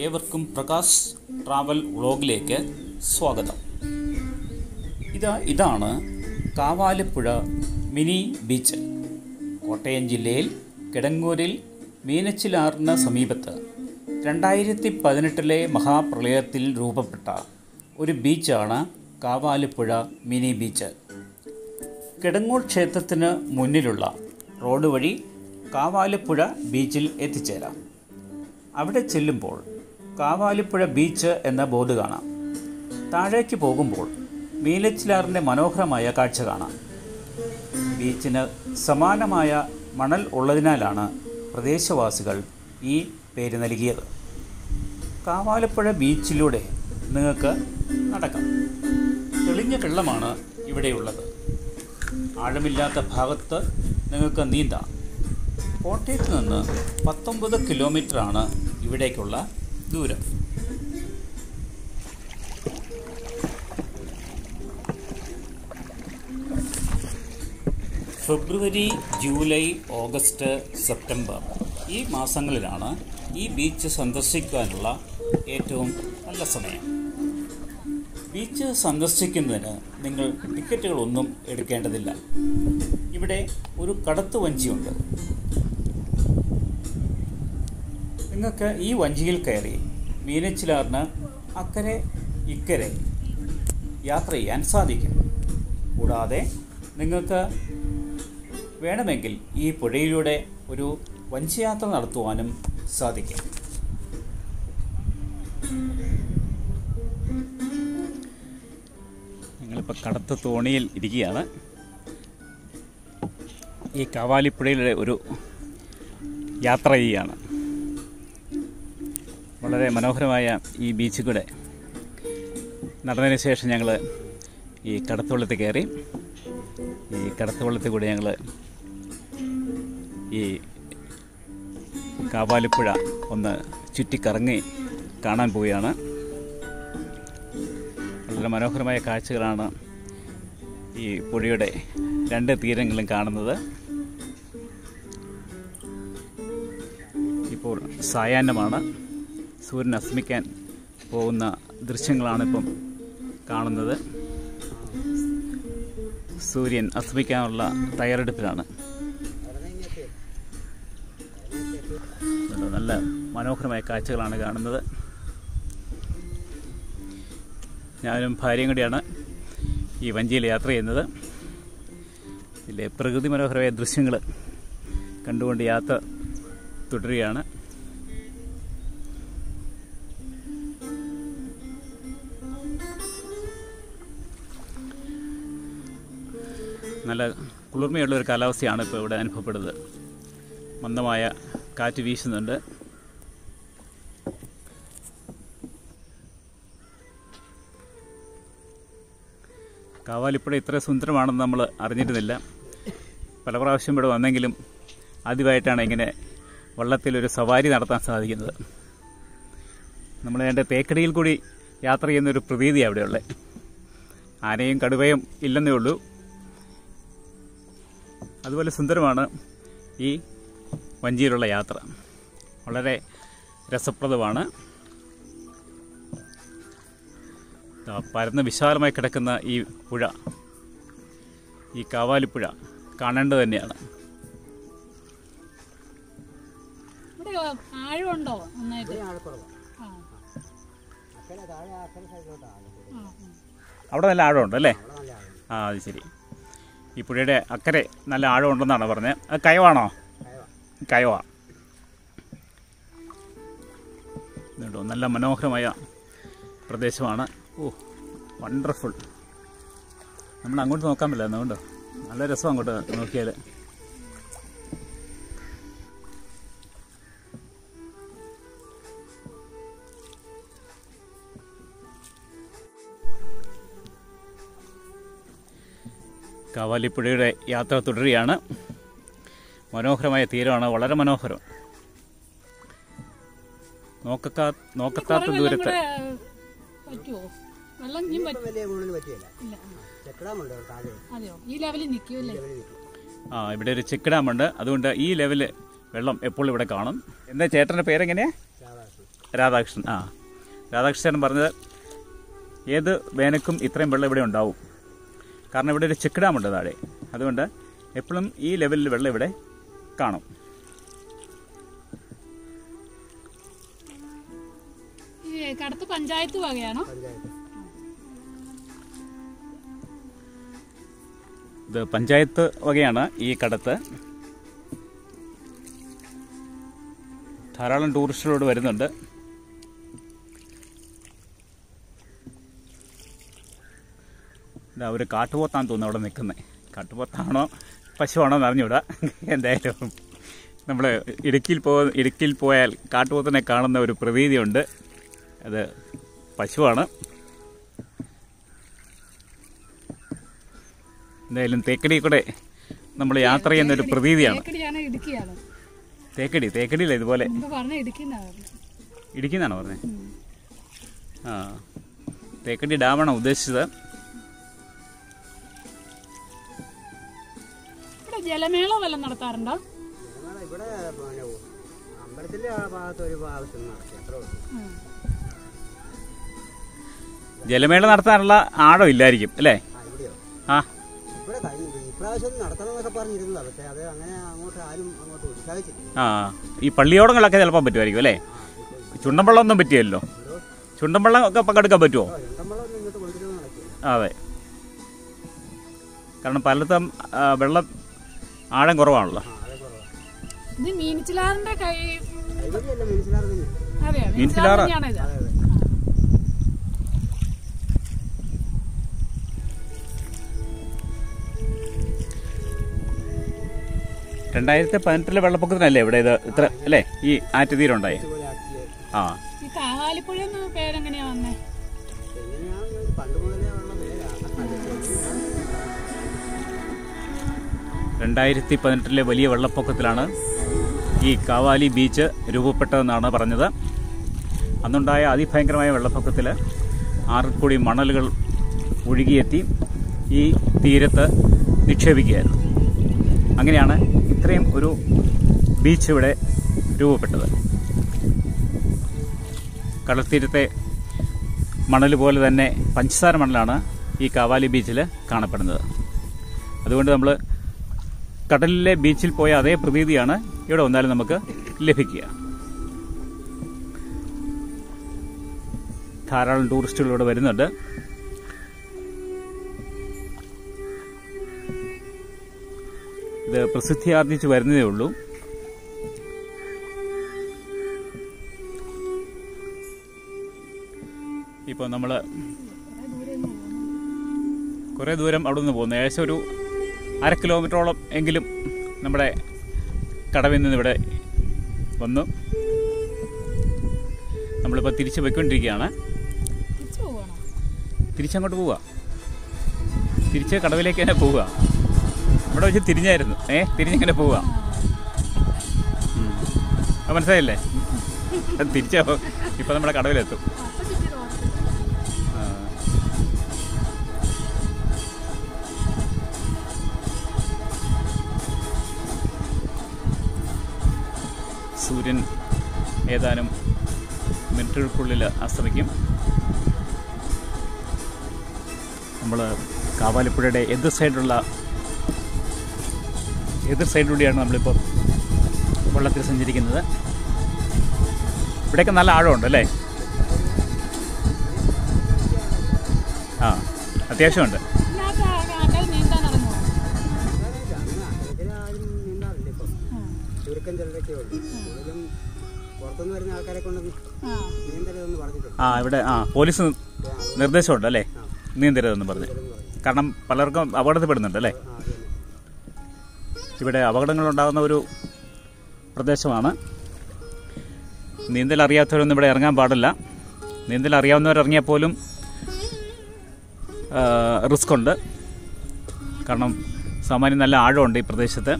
ഏവർക്കും പ്രകാശ് ട്രാവൽ വ്ളോഗിലേക്ക് സ്വാഗതം ഇതാ ഇതാണ് കാവാലിപ്പുഴ മിനി ബീച്ച് കോട്ടയം ജില്ലയിൽ കിടങ്ങൂരിൽ മീനച്ചിലാറിന് സമീപത്ത് രണ്ടായിരത്തി പതിനെട്ടിലെ മഹാപ്രളയത്തിൽ രൂപപ്പെട്ട ഒരു ബീച്ചാണ് കാവാലിപ്പുഴ മിനി ബീച്ച് കിടങ്ങൂർ ക്ഷേത്രത്തിന് മുന്നിലുള്ള റോഡ് വഴി കാവാലിപ്പുഴ ബീച്ചിൽ എത്തിച്ചേരാം അവിടെ ചെല്ലുമ്പോൾ കാവാലിപ്പുഴ ബീച്ച് എന്ന ബോർഡ് കാണാം താഴേക്ക് പോകുമ്പോൾ മീനച്ചിലാറിൻ്റെ മനോഹരമായ കാഴ്ച കാണാം ബീച്ചിന് സമാനമായ മണൽ ഉള്ളതിനാലാണ് പ്രദേശവാസികൾ ഈ പേര് നൽകിയത് കാവാലപ്പുഴ ബീച്ചിലൂടെ നിങ്ങൾക്ക് നടക്കാം തെളിഞ്ഞ വെള്ളമാണ് ഇവിടെയുള്ളത് ആഴമില്ലാത്ത ഭാഗത്ത് നിങ്ങൾക്ക് നീന്താം കോട്ടയത്ത് നിന്ന് പത്തൊമ്പത് കിലോമീറ്ററാണ് ഇവിടേക്കുള്ള ദൂരം ഫെബ്രുവരി ജൂലൈ ഓഗസ്റ്റ് സെപ്റ്റംബർ ഈ മാസങ്ങളിലാണ് ഈ ബീച്ച് സന്ദർശിക്കാനുള്ള ഏറ്റവും നല്ല സമയം ബീച്ച് സന്ദർശിക്കുന്നതിന് നിങ്ങൾ ടിക്കറ്റുകളൊന്നും എടുക്കേണ്ടതില്ല ഇവിടെ ഒരു കടത്ത് വഞ്ചിയുണ്ട് നിങ്ങൾക്ക് ഈ വഞ്ചിയിൽ കയറി മീനച്ചിലാറിന് അക്കരെ ഇക്കരെ യാത്ര ചെയ്യാൻ സാധിക്കും കൂടാതെ നിങ്ങൾക്ക് വേണമെങ്കിൽ ഈ പുഴയിലൂടെ ഒരു വഞ്ചിയാത്ര നടത്തുവാനും സാധിക്കും ഞങ്ങളിപ്പോൾ കടത്ത് തോണിയിൽ ഇരിക്കുകയാണ് ഈ കവാലിപ്പുഴയിലെ ഒരു യാത്ര ചെയ്യുകയാണ് വളരെ മനോഹരമായ ഈ ബീച്ചിൽ കൂടെ നടന്നതിന് ശേഷം ഞങ്ങൾ ഈ കടത്തുവള്ളത്തിൽ കയറി ഈ കടത്തുവള്ളത്തിൽ കൂടെ ഞങ്ങൾ ഈ കാവാലിപ്പുഴ ഒന്ന് ചുറ്റിക്കറങ്ങി കാണാൻ പോവുകയാണ് വളരെ മനോഹരമായ കാഴ്ചകളാണ് ഈ പുഴയുടെ രണ്ട് തീരങ്ങളും കാണുന്നത് ഇപ്പോൾ സായാഹ്നമാണ് സൂര്യൻ അസ്തമിക്കാൻ പോകുന്ന ദൃശ്യങ്ങളാണ് ഇപ്പം കാണുന്നത് സൂര്യൻ അസ്തമിക്കാനുള്ള തയ്യാറെടുപ്പിലാണ് നല്ല മനോഹരമായ കാഴ്ചകളാണ് കാണുന്നത് ഞാനും ഭാര്യയും കൂടിയാണ് ഈ വഞ്ചിയിൽ യാത്ര ചെയ്യുന്നത് ഇതിലെ പ്രകൃതി മനോഹരമായ ദൃശ്യങ്ങൾ കണ്ടുകൊണ്ട് യാത്ര തുടരുകയാണ് നല്ല കുളിർമയുള്ള ഒരു കാലാവസ്ഥയാണ് ഇപ്പോൾ ഇവിടെ അനുഭവപ്പെടുന്നത് മന്ദമായ കാറ്റ് വീശുന്നുണ്ട് കാവാലിപ്പുഴ ഇത്ര സുന്ദരമാണെന്ന് നമ്മൾ അറിഞ്ഞിരുന്നില്ല പല പ്രാവശ്യം ഇവിടെ വന്നെങ്കിലും ആദ്യമായിട്ടാണ് ഇങ്ങനെ വള്ളത്തിലൊരു സവാരി നടത്താൻ സാധിക്കുന്നത് നമ്മൾ അതിൻ്റെ തേക്കടിയിൽ കൂടി യാത്ര ചെയ്യുന്നൊരു പ്രതീതി അവിടെയുള്ളത് ആനയും കടുവയും ഇല്ലെന്നേ ഉള്ളൂ അതുപോലെ സുന്ദരമാണ് ഈ വഞ്ചിയിലുള്ള യാത്ര വളരെ രസപ്രദമാണ് ദാ പരന്ന് വിശാലമായി കിടക്കുന്ന ഈ പുഴ ഈ കാവാലിപ്പുഴ കാണേണ്ടത് തന്നെയാണ് ഇവിടെ ആഴമുണ്ടോ നന്നായിട്ട് ആ. ആ, ആ. അവിടെ നല്ല ആഴമുണ്ട് അല്ലേ ആ അത് ശരി ഈ പുഴയുടെ അക്കരെ നല്ല ആഴമുണ്ടെന്നാണ് പറഞ്ഞത് അത് കയവാണോ കയവ ഇതുണ്ടോ നല്ല മനോഹരമായ പ്രദേശമാണ് ഓ വണ്ടർഫുൾ നമ്മൾ അങ്ങോട്ട് നോക്കാൻ പറ്റില്ല അതുകൊണ്ട് നല്ല രസം അങ്ങോട്ട് നോക്കിയാൽ കാവാലിപ്പുഴയുടെ യാത്ര തുടരുകയാണ് മനോഹരമായ തീരമാണ് വളരെ മനോഹരം നോക്കക്കാ നോക്കത്താത്ത വെള്ളം ദൂരത്ത് ഇവിടെ പറ്റുമോ വെള്ളം ഇനിയും പറ്റും വലിയ കൂടുതൽ പറ്റിയല്ല ഇല്ല ചെക്കടാമുണ്ട് താഴെ അതെയോ ഈ ലെവലിൽ നിൽക്കുമല്ലേ ലെവലിൽ നിൽക്കും ആ ഇവിടെ ഒരു ചെക്ക് ഡാമുണ്ട് അതുകൊണ്ട് ഈ ലെവല് വെള്ളം എപ്പോഴും ഇവിടെ കാണും എന്താ ചേട്ടൻ്റെ പേരെങ്ങനെയാ രാധാകൃഷ്ണൻ രാധാകൃഷ്ണൻ ആ രാധാകൃഷ്ണൻ പറഞ്ഞത് ഏത് വേനക്കും ഇത്രയും വെള്ളം ഇവിടെ ഉണ്ടാവും കാരണം ഇവിടെ ഒരു ചെക്ക് ഡാമുണ്ട് താഴെ അതുകൊണ്ട് എപ്പോഴും ഈ ലെവലിൽ വെള്ളം ഇവിടെ കാണും ഈ കടത്ത് പഞ്ചായത്ത് വകയാണോ പഞ്ചായത്ത് ഇത് പഞ്ചായത്ത് വകയാണ് ഈ കടത്ത് ധാരാളം ടൂറിസ്റ്റുകളോട് വരുന്നുണ്ട് ഇതാ ഒരു കാട്ടുപോത്താന്ന് തോന്നുന്നു അവിടെ നിൽക്കുന്നത് കാട്ടുപോത്താണോ പശുവാണോ എന്ന് അറിഞ്ഞൂടാ എന്തായാലും നമ്മൾ ഇടുക്കിയിൽ പോ ഇടുക്കിയിൽ പോയാൽ കാട്ടുപോത്തിനെ കാണുന്ന ഒരു പ്രതീതിയുണ്ട് അത് പശുവാണ് എന്തായാലും തേക്കടി കൂടെ നമ്മൾ യാത്ര ചെയ്യുന്ന ഒരു പ്രതീതിയാണ് തേക്കടിയാണ് ഇടുക്കിയാണ് തേക്കടി തേക്കടിയില്ല ഇതുപോലെ മുമ്പ് പറഞ്ഞ ഇടുക്കിന്നാണ് ഇടുക്കിന്നാണോ പറഞ്ഞത് ആ തേക്കടി ഡാമാണ് ഉദ്ദേശിച്ചത് ഇവിടെ ജലമേള വല്ലതും നടത്താറുണ്ടോ ഞങ്ങളെ ഇവിടെ പിന്നെ അമ്പലത്തിന്റെ ആ ഭാഗത്ത് ഒരു ആവശ്യം നടത്തി അത്രേ ഉള്ളൂ ഉം. ജലമേള നടത്താനുള്ള ആഴം ഇല്ലായിരിക്കും അല്ലേ ആ ഇവിടെയോ ആ ഇവിടെ കഴിഞ്ഞു ഇപ്രാവശ്യം നടത്തണം എന്നൊക്കെ പറഞ്ഞിരുന്നതാ പക്ഷേ അത് അങ്ങനെ അങ്ങോട്ട് ആരും അങ്ങോട്ട് ഉത്സാഹിച്ചില്ല ആ ഈ പള്ളിയോടങ്ങളൊക്കെ ചിലപ്പോൾ പറ്റുമായിരിക്കും അല്ലേ ചുണ്ടൻവള്ളം ഒന്നും പറ്റിയല്ലോ എന്തോ ചുണ്ടൻവള്ളം ഒക്കെ പങ്കെടുക്കാൻ പറ്റുമോ ഓ രണ്ടമ്പളം ഒന്നും ഇങ്ങോട്ട് കൊണ്ടുവരുന്നത് നടക്കില്ല അതെ കാരണം പലത്തും ആ, വെള്ളം ആഴം കുറവാണല്ലോ ആ അതെ കുറവാണ് ഇത് മീനിച്ചിലാറിന്റെ കൈ കൈവരിയല്ല മനസ്സിലാറ് തന്നെ അതെയോ മീൻച്ചിലാറ്. മീനിച്ചിലാറ് തന്നെയാണ് ഇത് അതെ അതെ രണ്ടായിരത്തി പതിനെട്ടിലെ വെള്ളപ്പൊക്കത്തിനല്ലേ ഇവിടെ ഇത് ഇത്ര അല്ലേ ഈ ആറ്റുതീരുണ്ടായി ഇതുപോലെ ആക്കിയത് ആ ഈ കാവാലിപ്പുഴ എന്ന പേരെങ്ങനെയാ വന്നേ എങ്ങനെയാണെന്ന് ചോദിച്ചാൽ പണ്ട് മുതലേ ഉള്ള പേരാണ് രണ്ടായിരത്തി പതിനെട്ടിലെ വലിയ വെള്ളപ്പൊക്കത്തിലാണ് ഈ കാവാലി ബീച്ച് രൂപപ്പെട്ടതെന്നാണ് പറഞ്ഞത് അന്നുണ്ടായ അതിഭയങ്കരമായ വെള്ളപ്പൊക്കത്തിൽ ആറിൽക്കൂടി മണലുകൾ ഒഴുകിയെത്തി ഈ തീരത്ത് നിക്ഷേപിക്കുകയായിരുന്നു അങ്ങനെയാണ് ഇത്രയും ഒരു ബീച്ച് ഇവിടെ രൂപപ്പെട്ടത് കടൽത്തീരത്തെ മണൽ പോലെ തന്നെ പഞ്ചസാര മണലാണ് ഈ കാവാലി ബീച്ചിൽ കാണപ്പെടുന്നത് അതുകൊണ്ട് നമ്മൾ കടലിലെ ബീച്ചിൽ പോയ അതേ പ്രതീതിയാണ് ഇവിടെ വന്നാലും നമുക്ക് ലഭിക്കുക ധാരാളം ടൂറിസ്റ്റുകൾ ഇവിടെ വരുന്നുണ്ട് ഇത് പ്രസിദ്ധി ആർജിച്ച് വരുന്നതേ ഉള്ളൂ ഇപ്പോൾ നമ്മൾ കുറേ ദൂരം അവിടെ നിന്ന് പോകുന്നു ഏകദേശം ഒരു അര കിലോമീറ്ററോളം എങ്കിലും നമ്മുടെ കടവിൽ നിന്ന് ഇവിടെ വന്നു നമ്മളിപ്പോൾ തിരിച്ച് പോയിക്കൊണ്ടിരിക്കുകയാണ് തിരിച്ചു പോവാണോ തിരിച്ചങ്ങോട്ട് പോവുക തിരിച്ച് കടവിലേക്ക് തന്നെ പോവുക ഇവിടെ വെച്ച് തിരിഞ്ഞായിരുന്നു ഏ തിരിഞ്ഞിങ്ങനെ പോവുക ഉം. അത് മനസ്സിലായില്ലേ അത് തിരിച്ച ഇപ്പം നമ്മുടെ കടവിലെത്തും അപ്പൊ ചുറ്റി റോഡ് ആ. സൂര്യൻ ഏതാനും മിനിറ്റുകൾക്കുള്ളിൽ അസ്തമിക്കും നമ്മൾ കാവാലിപ്പുഴയുടെ എതിർ സൈഡിലുള്ള എതിർ സൈഡിലൂടെയാണ് നമ്മളിപ്പോൾ വെള്ളത്തിൽ സഞ്ചരിക്കുന്നത് ഇവിടെയൊക്കെ നല്ല ആഴമുണ്ട് അല്ലേ ആ അത്യാവശ്യമുണ്ട് ഇതിനകത്ത് ആൾക്കാർ നീന്താൻ ഇറങ്ങുമോ അങ്ങനെ അത്തരത്തിൽ ആരും നീന്താറില്ല ഇപ്പം ചുരുക്കം ചിലരൊക്കെ ഉള്ളൂ കൂടുതലും പുറത്തുനിന്ന് വരുന്ന ആൾക്കാരെ കൊണ്ടൊന്നും ആ നീന്തരുതെന്ന് പറഞ്ഞിട്ടുണ്ട് ആ ഇവിടെ ആ പോലീസ് നിർദ്ദേശമുണ്ട് അല്ലേ നീന്തരുതെന്ന് പറഞ്ഞ് എന്ന് പറഞ്ഞു കാരണം പലർക്കും അപകടത്തിൽപ്പെടുന്നുണ്ട് അല്ലേ ആ അത് തന്നെ ഇവിടെ അപകടങ്ങൾ ഉണ്ടാകുന്ന ഒരു പ്രദേശമാണ് നീന്തൽ അറിയാത്തവരൊന്നും ഇവിടെ ഇറങ്ങാൻ പാടില്ല നീന്തൽ അറിയാവുന്നവർ ഇറങ്ങിയാൽ പോലും റിസ്ക് ഉണ്ട് കാരണം സാമാന്യം നല്ല ആഴമുണ്ട് ഈ പ്രദേശത്ത്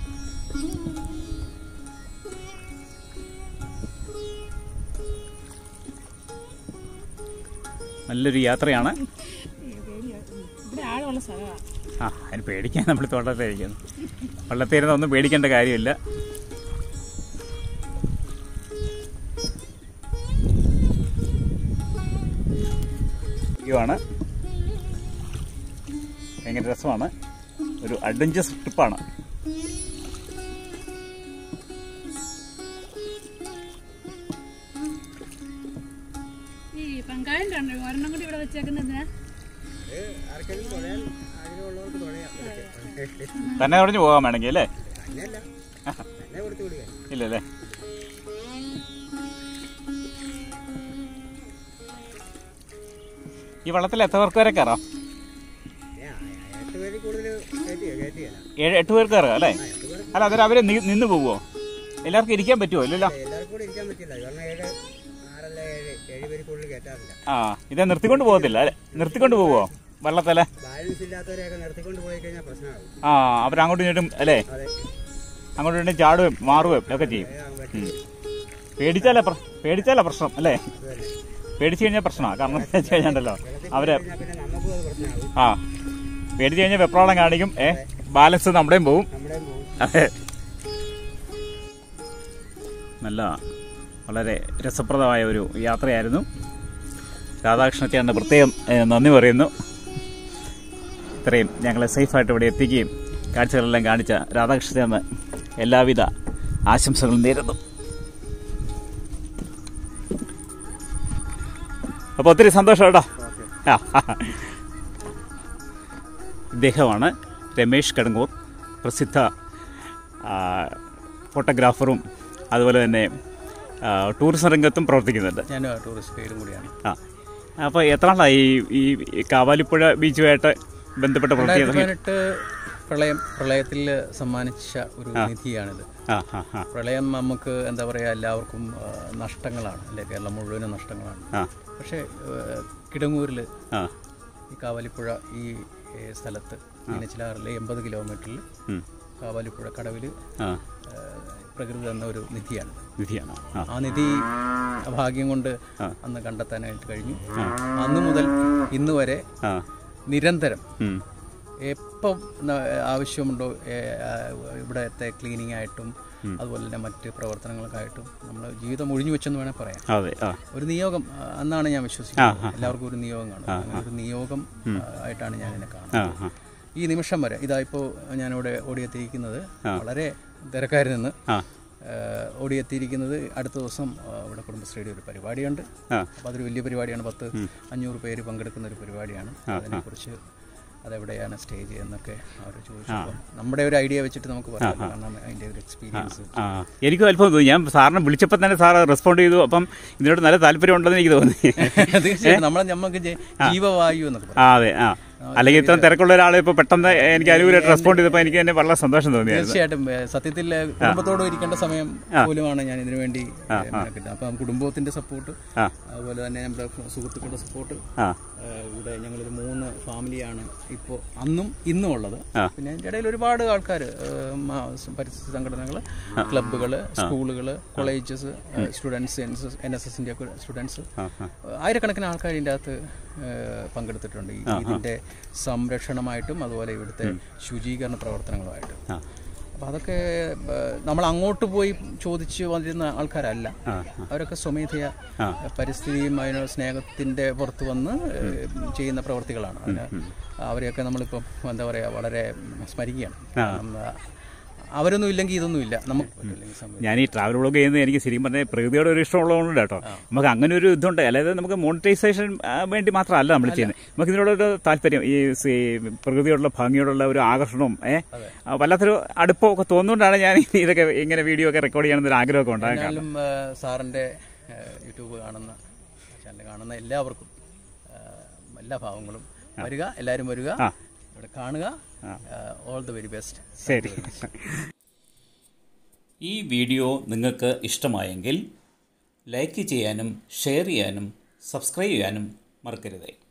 നല്ലൊരു യാത്രയാണ് ഇവിടെ ആഴമുള്ള സ്ഥലമാണ് ആ അതിന് പേടിക്കാൻ നമ്മൾ തോട്ടത്തിലിരിക്കുന്നു വള്ളത്തിരുന്ന് ഒന്നും പേടിക്കേണ്ട കാര്യമില്ല ചെയ്യുവാണ് ഭയങ്കര രസമാണ് ഒരു അഡ്വഞ്ചർ ട്രിപ്പാണ് ഈ പങ്കായം കണ്ടു ഒരെണ്ണം കൂടി ഇവിടെ വെച്ചേക്കുന്നതിനാ അത് ആർക്കെങ്കിലും തുഴയാൻ ആഗ്രഹമുള്ളവർക്ക് തുഴയാം ഇതൊക്കെ. തന്നെ തുടഞ്ഞു പോകാൻ വേണമെങ്കിൽ അല്ലേ തന്നെയല്ല തന്നെ കൊടുത്തു വിടുക ഇല്ലല്ലേ ഈ വള്ളത്തിൽ എത്ര പേർക്ക് വരെ കയറാം ഏ, ആ, എട്ട് പേരിൽ കൂടുതൽ കയറ്റിയോ കയറ്റിയല്ല ഏഴ് എട്ട് പേർക്ക് കയറാം അല്ലേ ആ എട്ട് പേർ അല്ല അന്നേരം അവര് നി- നിന്ന് പോവോ എല്ലാവർക്കും ഇരിക്കാൻ പറ്റുമോ ഇല്ലല്ലോ എല്ലാവർക്കും കൂടെ ഇരിക്കാൻ പറ്റില്ല കാരണം ഏഴ് ആറല്ല ഏഴ് ഏഴ് പേര് കൂടുതൽ കയറ്റാറില്ല ആ ഇതേ നിർത്തിക്കൊണ്ട് പോകത്തില്ല അല്ലേ നിർത്തിക്കൊണ്ട് പോവോ വള്ളത്തല്ലേ ബാലൻസ് ഇല്ലാത്തവരെയൊക്കെ നിർത്തിക്കൊണ്ട് പോയി കഴിഞ്ഞാൽ പ്രശ്നമാകും ആ അവരങ്ങോട്ടും ഇങ്ങോട്ടും അല്ലേ അതെ അങ്ങോട്ടും ഇങ്ങോട്ടും ചാടുകയും മാറുകയും ഒക്കെ ചെയ്യും വേഗം പറ്റും പേടിച്ചാലേ പ്ര- പേടിച്ചാലേ പ്രശ്നം അല്ലേ അത് തന്നെ പേടിച്ചു കഴിഞ്ഞാൽ പ്രശ്നമാണ് കാരണം എന്താ വെച്ച് കഴിഞ്ഞാണ്ടല്ലോ അവര് കഴിഞ്ഞാൽ പിന്നെ നമുക്കും അത് പ്രശ്നമാകും ആ പേടിച്ചു കഴിഞ്ഞാൽ വെപ്രാളം കാണിക്കും ഏ ബാലൻസ് നമ്മുടെയും പോവും നമ്മുടെയും പോകും അതെ നല്ല വളരെ രസപ്രദമായ ഒരു യാത്രയായിരുന്നു രാധാകൃഷ്ണച്ചേട്ടൻ്റെ പ്രത്യേകം ഏ, നന്ദി പറയുന്നു ഇത്രയും ഞങ്ങളെ സേഫായിട്ട് ഇവിടെ എത്തിക്കുകയും കാഴ്ചകളെല്ലാം കാണിച്ച രാധാകൃഷ്ണചേട്ടന് എല്ലാവിധ ആശംസകളും നേരുന്നു അപ്പോൾ ഒത്തിരി സന്തോഷം കേട്ടോ ആ ഇദ്ദേഹമാണ് രമേഷ് കടങ്ങൂർ പ്രസിദ്ധ ആ, ഫോട്ടോഗ്രാഫറും അതുപോലെ തന്നെ ആ, ടൂറിസം രംഗത്തും പ്രവർത്തിക്കുന്നുണ്ട് ഞാൻ ടൂറിസ്റ്റ് ഗൈഡും കൂടിയാണ് ആ അപ്പോൾ എത്ര നാളായി ഈ ഈ കാവാലിപ്പുഴ ബീച്ചുമായിട്ട് ബന്ധപ്പെട്ട രണ്ടായിരത്തി പ്രവർത്തിക്കുന്നത് പതിനെട്ട് പ്രളയം പ്രളയത്തിൽ സമ്മാനിച്ച ഒരു നിധിയാണിത് ആ ആ ആ പ്രളയം നമുക്ക് എന്താ പറയുക എല്ലാവർക്കും ആ, നഷ്ടങ്ങളാണ് അല്ലെ കേരളം മുഴുവനും നഷ്ടങ്ങളാണ് ആ പക്ഷേ കിടങ്ങൂരിൽ ആ ഈ കാവാലിപ്പുഴ ഈ ഏ, സ്ഥലത്ത് മീനച്ചിലാറിലെ എൺപത് കിലോമീറ്ററിൽ ഉം. കാവാലിപ്പുഴ കടവിൽ ആ പ്രകൃതി തന്ന ഒരു നിധിയാണ് വിധിയാണ് ആ ആ നിധി ഭാഗ്യം കൊണ്ട് അന്ന് കണ്ടെത്താനായിട്ട് കഴിഞ്ഞു അന്ന് മുതൽ ഇന്ന് വരെ ആ നിരന്തരം ഉം. എപ്പം ന- ആവശ്യമുണ്ടോ ഏ, ആ, ഇവിടത്തെ ക്ലീനിങ് ആയിട്ടും അതുപോലെ തന്നെ മറ്റ് പ്രവർത്തനങ്ങൾക്കായിട്ടും നമ്മൾ ജീവിതം ഒഴിഞ്ഞു വെച്ചെന്ന് വേണേൽ പറയാം അതെ ആ ഒരു നിയോഗം ആ, എന്നാണ് ഞാൻ വിശ്വസിക്കുന്നത് എല്ലാവർക്കും ഒരു നിയോഗം കാണും അങ്ങനെ ഒരു നിയോഗം ആ, ആയിട്ടാണ് ഞാൻ എന്നെ ആ കാണുന്നത് ആ ഈ നിമിഷം വരെ ഇതാ ഇപ്പോൾ ഞാനിവിടെ ഓടിയെത്തിയിരിക്കുന്നത് വളരെ തിരക്കാരിൽ നിന്ന് ആ ഏഹ് ഓടിയെത്തിയിരിക്കുന്നത് അടുത്ത ദിവസം ആ, ഇവിടെ കുടുംബശ്രീയുടെ ഒരു പരിപാടിയുണ്ട് ആ അപ്പോൾ അതൊരു വലിയ പരിപാടിയാണ് പത്ത് അഞ്ഞൂറ് പേര് പങ്കെടുക്കുന്ന ഒരു പരിപാടിയാണ് അതിനെക്കുറിച്ച് അതെവിടെയാണ് സ്റ്റേജ് എന്നൊക്കെ അവർ ചോദിച്ചപ്പോൾ നമ്മുടെ ഒരു ഐഡിയ വെച്ചിട്ട് നമുക്ക് പറയാം കാരണം അതിൻ്റെ ഒരു എക്സ്പീരിയൻസ് ആ എനിക്കും അല്പം തോന്നി ഞാൻ സാറിനെ വിളിച്ചപ്പോൾ തന്നെ സാർ റെസ്പോണ്ട് ചെയ്തു അപ്പം ഇതിനോട് നല്ല താല്പര്യം ഉണ്ടെന്ന് എനിക്ക് തോന്നി തീർച്ചയായിട്ടും നമ്മളെ നമുക്ക് ജെ- ജീവവായു എന്നൊക്കെ പറയും ആ അതെ ആ അല്ലെങ്കിൽ ഇത്രയും തിരക്കുള്ള ഒരാൾ ഇപ്പോൾ പെട്ടെന്ന് എനിക്ക് അനുകൂലമായിട്ട് റെസ്പോണ്ട് ചെയ്തപ്പോൾ എനിക്ക് തന്നെ വളരെ സന്തോഷം തോന്നിയായിരുന്നു തീർച്ചയായിട്ടും ഏഹ് സത്യത്തിൽ ഏഹ് കുടുംബത്തോട് ഇരിക്കേണ്ട സമയം പോലുമാണ് ഞാൻ ഇതിനു വേണ്ടി ഏഹ് മെനക്കെട്ടത്. അപ്പം കുടുംബത്തിന്റെ സപ്പോർട്ട് ആ. അതുപോലെ തന്നെ നമ്മുടെ സുഹൃത്തുക്കളുടെ സപ്പോർട്ട് ആ ഏഹ് ഇവിടെ ഞങ്ങളൊരു മൂന്ന് ഫാമിലിയാണ് ഇപ്പോൾ അന്നും ഇന്നും ഉള്ളത് ആ. പിന്നെ അതിൻ്റെ ഇടയിൽ ഒരുപാട് ആൾക്കാർ പരിസ്ഥിതി സംഘടനകൾ ക്ലബ്ബുകൾ സ്കൂളുകൾ കോളേജസ് സ്റ്റുഡൻസ് എൻ എസ് എസിൻ്റെ ഒക്കെ സ്റ്റുഡൻസ് ആ ആ ആയിരക്കണക്കിന് ആൾക്കാർ ഇതിൻ്റെ അകത്ത് ഏഹ് പങ്കെടുത്തിട്ടുണ്ട് ഈ ഇതിൻ്റെ സംരക്ഷണമായിട്ടും അതുപോലെ ഇവിടുത്തെ ശുചീകരണ പ്രവർത്തനങ്ങളുമായിട്ടും ആ അപ്പോൾ അതൊക്കെ ഏഹ് നമ്മൾ അങ്ങോട്ട് പോയി ചോദിച്ച് വന്നിരുന്ന ആൾക്കാരല്ല ആ അവരൊക്കെ സ്വമേധയാ പരിസ്ഥിതിയും അതിന് സ്നേഹത്തിൻ്റെ പുറത്ത് വന്ന് ഏഹ് ചെയ്യുന്ന പ്രവർത്തികളാണ് അതിന് അവരെയൊക്കെ നമ്മളിപ്പം എന്താ പറയുക വളരെ സ്മരിക്കുകയാണ് കാരണം, ആ, അവരൊന്നും ഇല്ലെങ്കിൽ ഇതൊന്നും ഇല്ല നമുക്ക് പറ്റില്ലെങ്കിൽ സംഭവിക്കും. ഞാൻ ഈ ട്രാവൽ വ്ളോഗ് ചെയ്യുന്നത് എനിക്ക് ശരിക്കും പറഞ്ഞാൽ പ്രകൃതിയോട് ഒരു ഇഷ്ടമുള്ളതുകൊണ്ട് കേട്ടോ നമുക്ക് അങ്ങനെ ഒരു ഇതുണ്ട് അതായത് നമുക്ക് മോണിറ്റൈസേഷൻ വേണ്ടി മാത്രമല്ല നമ്മൾ ചെയ്യുന്നത് നമുക്ക് ഇതിനോടൊരു താല്പര്യം ഈ സി- പ്രകൃതിയോടുള്ള ഭംഗിയോടുള്ള ഒരു ആകർഷണവും ഏഹ് വല്ലാത്തൊരു അടുപ്പമൊക്കെ തോന്നുകൊണ്ടാണ് ഞാൻ ഇതൊക്കെ ഇങ്ങനെ വീഡിയോ ഒക്കെ റെക്കോർഡ് ചെയ്യണമെന്നൊരു ആഗ്രഹമൊക്കെ ഉണ്ടായത് എന്നാലും ഏഹ്, സാറിൻ്റെ ഏഹ്, യൂട്യൂബ് കാണുന്ന ചാനൽ കാണുന്ന എല്ലാവർക്കും ഏഹ്, എല്ലാ ഭാവങ്ങളും വരിക എല്ലാവരും വരിക ഇവിടെ കാണുക ഓൾ ദി വെരി ബെസ്റ്റ് ശരി ഈ വീഡിയോ നിങ്ങൾക്ക് ഇഷ്ടമായെങ്കിൽ ലൈക്ക് ചെയ്യാനും ഷെയർ ചെയ്യാനും സബ്സ്ക്രൈബ് ചെയ്യാനും മറക്കരുത്